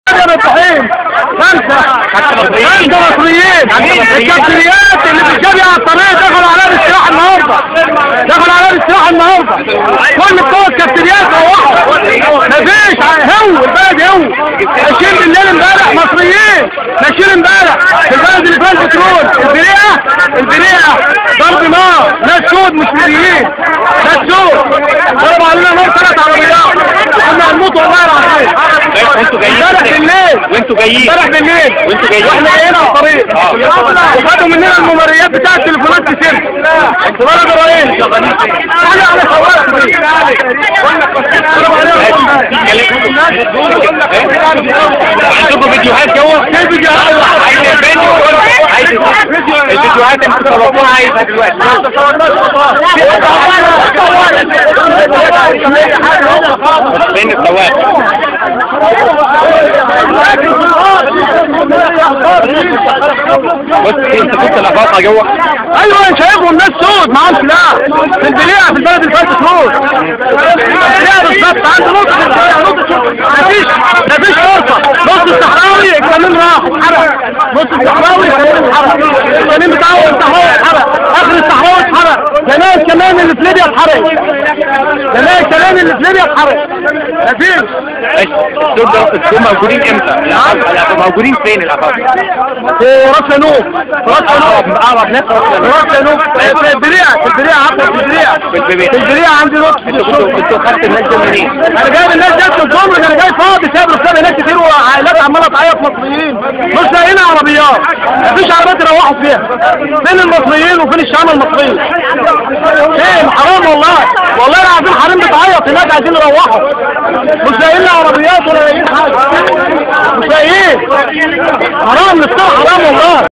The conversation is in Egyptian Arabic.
يا الطحين خمسة خمسة مصريين الكابتنيات اللي في الجبهة على الطريق دخلوا على الاستراحة النهاردة دخلوا على الاستراحة النهاردة كل بتوع الكابتنيات روحوا مفيش هو البلد هو ماشيين بالليل امبارح مصريين ماشيين امبارح في البلد اللي فيها البترول البريئة البريئة ضرب نار ناس سود مش مديين ناس سود ضربوا علينا نار ثلاث عربيات كنا هنموت والله العظيم وانتوا جايين امبارح بالليل وانتوا جايين امبارح بالليل وانتوا جايين. واحنا جايين على الطريق وخدوا مننا الممريات بتاع التليفونات كتير ولد الرئيس تعالى على سواق دي عندكم فيديوهات جوه؟ في فيديوهات عايز الفيديو عايز الفيديوهات انتوا تصورتوها عايزها دلوقتي فين السواق؟ بص انت كنت الافاقه جوه ايوه انا شايفهم ناس سود معاهم سلاح في البليعه في البلد اللي فاتت فلوس البليعه بالظبط عنده نص نص مفيش مفيش فرصه نص الصحراوي الكمين راح اتحرق نص الصحراوي الكمين اتحرق الكمين بتاعه الصحراوي اتحرق اخر الصحراوي اتحرق جميع الكمان اللي في ليبيا اتحرق جميع الكمان اللي في ليبيا اتحرق مفيش دول دول موجودين امتى؟ الأفاقة موجودين فين الافاقه؟ في راس ينوب في راس ينوب اقرب ناس في راس ينوب في البريعه في البريعه عفوا في البريعه في البريعة. في البريعه عندي نص انتوا كنتوا كنتوا خدت الناس دول منين؟ انا جايب الناس دي في الجمرك انا جاي فاضي سايب رسالة هناك كتير وعائلات عماله تعيط مصريين مش لاقيين عربيات مفيش عربيات يروحوا فيها فين المصريين وفين الشعب المصري فين حرام والله والله العظيم حريم بتعيط هناك عايزين يروحوا مش لاقيين لا عربيات ولا لاقيين حاجه مش لاقيين حرام نفسها حرام والله